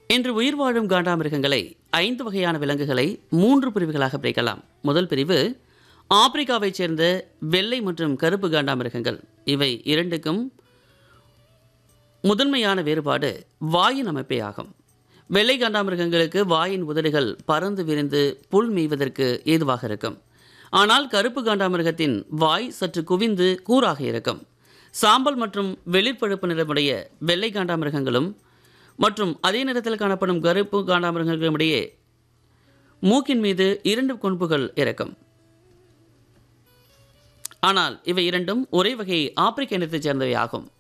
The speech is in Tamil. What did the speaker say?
இன்று உயிர் வாழும் காண்டாமிருகங்களை ஐந்து வகையான விலங்குகளை மூன்று பிரிவுகளாக பிரிக்கலாம் முதல் பிரிவு ஆப்பிரிக்காவைச் சேர்ந்த வெள்ளை மற்றும் கருப்பு காண்டாமிருகங்கள் இவை இரண்டுக்கும் முதன்மையான வேறுபாடு வாயின் அமைப்பே ஆகும் வெள்ளை காண்டாமிருகங்களுக்கு வாயின் உதடுகள் பறந்து விரிந்து புல் மேய்வதற்கு ஏதுவாக இருக்கும் ஆனால் கருப்பு காண்டாமிருகத்தின் வாய் சற்று குவிந்து கூராக இருக்கும் சாம்பல் மற்றும் வெளிர்பழுப்பு நிறமுடைய வெள்ளை காண்டாமிருகங்களும் மற்றும் அதே நிறத்தில் காணப்படும் கருப்பு காண்டாமிருகங்களும் இடையே மூக்கின் மீது இரண்டு கொன்புகள் இருக்கும் ஆனால் இவை இரண்டும் ஒரே வகை ஆப்பிரிக்க இனத்தைச் சேர்ந்தவை ஆகும்